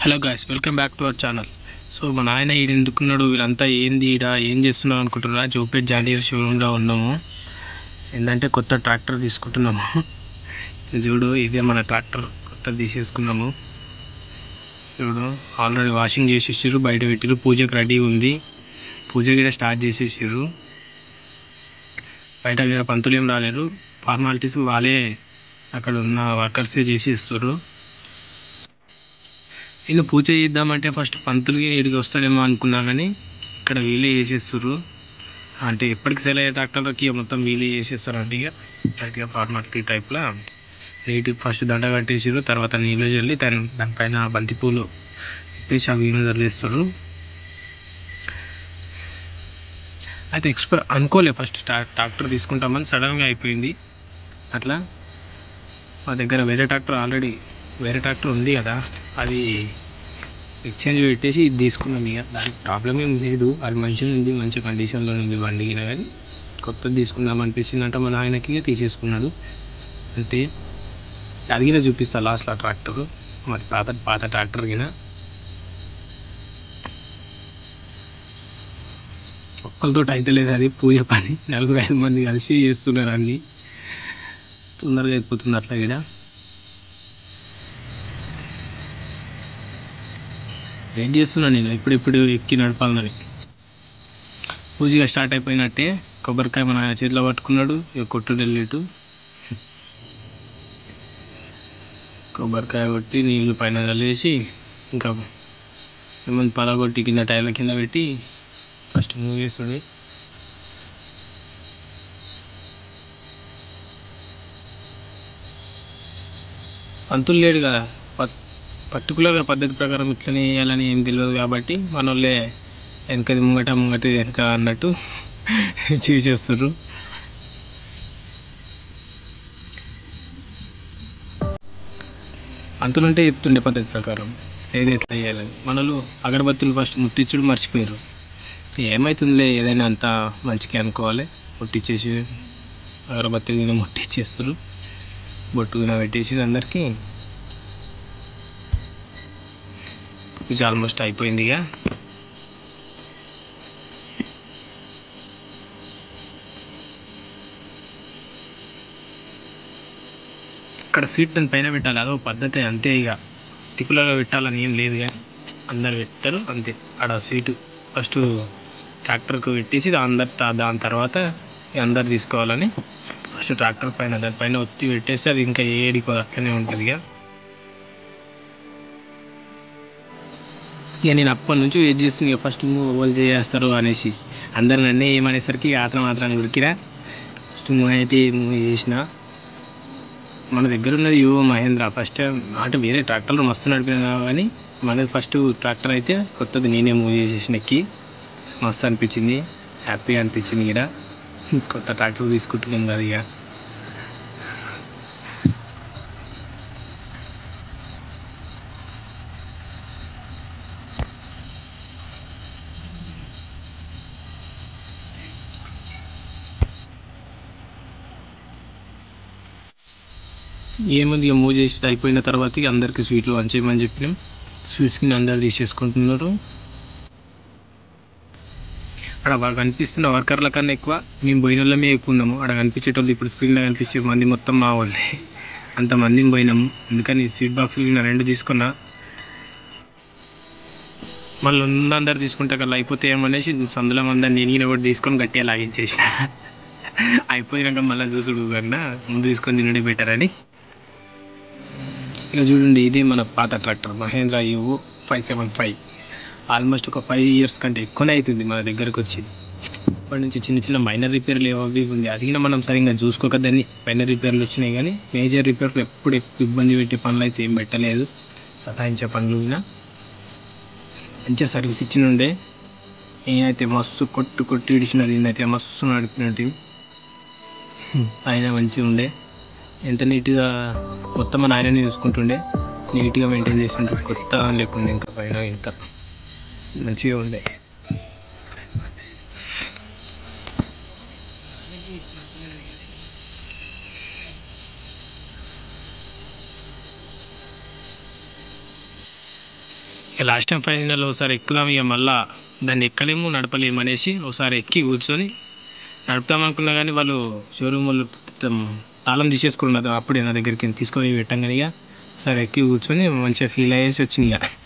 hello guys welcome back to our channel so మా నాయన ఈడు ఎందుకున్నాడు వీళ్ళంతా ఏంది ఈడ ఏం చేస్తున్నారు అనుకుంటున్నారా జోపేట్ జాండీర్ షోరూంలో ఉన్నాము ఏంటంటే కొత్త ట్రాక్టర్ తీసుకుంటున్నాము ఇది చూడు ఇదే మన ట్రాక్టర్ కొత్తది తీసేసుకున్నాము చూడు ఆల్రెడీ వాషింగ్ చేసేసారు బయట పెట్టిరు పూజకి రెడీ ఉంది పూజ కూడా స్టార్ట్ చేసేసారు బయట వేరే పంతులు ఏం రాలేరు ఫార్మాలిటీస్ వాళ్ళే అక్కడ ఉన్న వర్కర్సే చేసి ఇస్తారు నేను పూజ చేద్దామంటే ఫస్ట్ పంతులకి ఇడికి వస్తాడేమో అనుకున్నా కానీ ఇక్కడ వీళ్ళే చేసేస్తారు అంటే ఎప్పటికి సెల్ అయ్యే డాక్టర్లకి మొత్తం వీళ్ళే చేసేస్తారండి ఇక గట్టిగా ఫార్మాలిటీ టైప్లో నీట్గా ఫస్ట్ దండ కట్టేసారు తర్వాత నీళ్ళు చల్లి దాని దానిపైన బంతిపూలు వేసి అవి మీద చల్లేస్తారు అయితే ఎక్స్పె అనుకోలే ఫస్ట్ ట్రాక్టర్ తీసుకుంటామని సడన్గా అయిపోయింది అట్లా మా దగ్గర వేరే ట్రాక్టర్ ఆల్రెడీ వేరే ట్రాక్టర్ ఉంది కదా అది ఎక్స్చేంజ్ పెట్టేసి ఇది తీసుకున్నాం ఇక దానికి ప్రాబ్లం ఏం లేదు అది మంచిగా ఉంది మంచి కండిషన్లో ఉంది బండి గిన కానీ కొత్తది తీసుకుందాం అనిపించిందంట మా నాయనకి ఇక తీసేసుకున్నాడు అంతే అడిగిన చూపిస్తా లాస్ట్లో ట్రాక్టర్ మరి పాత పాత ట్రాక్టర్ గిన ఒక్కరితో అయితే లేదు అది పూజ పని నలుగురు ఐదు మంది కలిసి చేస్తున్నారు అన్నీ తొందరగా అయిపోతుంది అట్లా ఇక్కడ వెయిట్ చేస్తున్నాను నేను ఎప్పుడెప్పుడు ఎక్కి నడపాలని పూజగా స్టార్ట్ అయిపోయినట్టే కొబ్బరికాయ మన చేతిలో పట్టుకున్నాడు ఇక కొట్టు వెళ్ళేటు కొబ్బరికాయ కొట్టి నీళ్ళు పైన చల్లేసి ఇంకా ఏమైనా పలగొట్టి కింద టైర్ల కింద పెట్టి ఫస్ట్ మూవ్ చేస్తుంది అంతులు లేడు కదా పత్ పర్టికులర్గా పద్ధతి ప్రకారం ఇట్లనే వేయాలని ఏం తెలియదు కాబట్టి మన వాళ్ళే వెనకది ముంగట ముంగట వెనక అన్నట్టు చేసేస్తారు అంతులుంటే చెప్తుండే పద్ధతి ప్రకారం ఏది ఎట్లా చేయాలని మనలు అగరబత్తులు ఫస్ట్ ముట్టించుడు మర్చిపోయారు ఏమవుతుందిలే ఏదైనా అంత మంచిగా అనుకోవాలి ముట్టించేసి అగరబత్తి గిన్నె ముట్టించేస్తారు బొట్టు గిన్నె పెట్టేసి అందరికీ పూజ ఆల్మోస్ట్ అయిపోయింది ఇక ఇక్కడ సీట్ దాని పైన పెట్టాలి అదో పద్ధతి అంతే ఇక పర్టికులర్గా పెట్టాలని ఏం లేదు కానీ అందరు పెట్టారు అంతే ఆడ సీటు ఫస్ట్ ట్రాక్టర్కు పెట్టేసి దా- అందరు తా- దాని తర్వాత ఇక అందరు తీసుకోవాలని ఫస్ట్ ట్రాక్టర్ పైన దానిపైన ఒత్తి పెట్టేస్తే అది ఇంకా ఏడికో అట్లనే ఉంటుంది ఇక ఇక నేను అప్పటి నుంచి వెయిట్ చేస్తుంది ఇక ఫస్ట్ మూవ్ ఎవరు చేస్తారు అనేసి అందరు నన్నే ఏమనేసరికి ఇక ఆత్రం ఆత్రాన్ని ఉరికిరా ఫస్ట్ మూవ్ అయితే మూవ్ చేసిన మన దగ్గర ఉన్నది యువ మహేంద్ర ఫస్ట్ అంటే వేరే ట్రాక్టర్లు మస్తు నడిపినా కానీ మనది ఫస్ట్ ట్రాక్టర్ అయితే కొత్తది నేనే మూవ్ చేసేసిన ఎక్కి మస్తు అనిపించింది హ్యాపీగా అనిపించింది ఇక్కడ కొత్త ట్రాక్టర్ తీసుకుంటున్నాం కదా ఇక ఏముంది ఇక మూవ్ చేసి అయిపోయిన తర్వాత ఇక అందరికి స్వీట్లు వంచేయమని చెప్పినాం స్వీట్స్ కింద అందరు తీసేసుకుంటున్నారు అక్కడ వాళ్ళు కనిపిస్తున్న వర్కర్ల కన్నా ఎక్కువ మేము పోయిన వాళ్ళమే ఎక్కువ ఉన్నాము అక్కడ కనిపించేటోళ్ళు ఇప్పుడు స్క్రీన్లో కనిపించే మంది మొత్తం మా వాళ్ళే అంతమందిని పోయినాము అందుకని స్వీట్ బాక్సులు నేను రెండు తీసుకున్నా మళ్ళీ ఉన్నందరు తీసుకుంటే కల్లా అయిపోతే ఏమనేసి సందులో మందని నేను ఈయన కూడా తీసుకొని గట్టిగా లాగించేసిన అయిపోయినాక మళ్ళీ చూసుడు కన్నా ముందు తీసుకొని తినడే బెటర్ అని ఇక చూడండి ఇది మన పాత tractor Mahindra Yuvo five seven five almost ఒక ఫైవ్ ఇయర్స్ కంటే ఎక్కువనే అవుతుంది మన దగ్గరకు వచ్చి అప్పటి నుంచి చిన్న చిన్న మైనర్ రిపేర్లు ఏవో అవి ఉంది అది కూడా మనం సరిగ్గా చూసుకోక దాన్ని మైనర్ రిపేర్లు వచ్చినాయి కానీ మేజర్ రిపేర్లు ఎప్పుడు ఎక్కువ ఇబ్బంది పెట్టే పనులు అయితే ఏం పెట్టలేదు సతాయించే పనులు కూడా మంచిగా సర్వీస్ ఇచ్చినుండే నేనైతే మస్తు కొట్టు కొట్టి ఇడిచినది నేనైతే మస్తు నడిపినట్టు ఆయన మంచిగా ఉండే ఎంత నీట్గా మొత్తం మన ఆయననే చూసుకుంటుండే నీట్గా మెయింటైన్ చేసిండు కొత్త లేకుండే ఇంకా పైన ఇంత మంచిగా ఉండే ఇక లాస్ట్ టైం ఫైనల్ ఒకసారి ఎక్కుదాం ఇక మళ్ళా దాన్ని ఎక్కలేము నడపలేము అనేసి ఒకసారి ఎక్కి కూర్చొని నడుపుదాం అనుకున్నా కానీ వాళ్ళు షోరూమ్ వాళ్ళు మొత్తం తాళం తీసేసుకున్నారు అప్పుడే నా దగ్గరికి తీసుకొని పెట్టంగానే ఇక ఒకసారి ఎక్కి కూర్చొని మంచిగా ఫీల్ అయ్యేసి వచ్చింది ఇక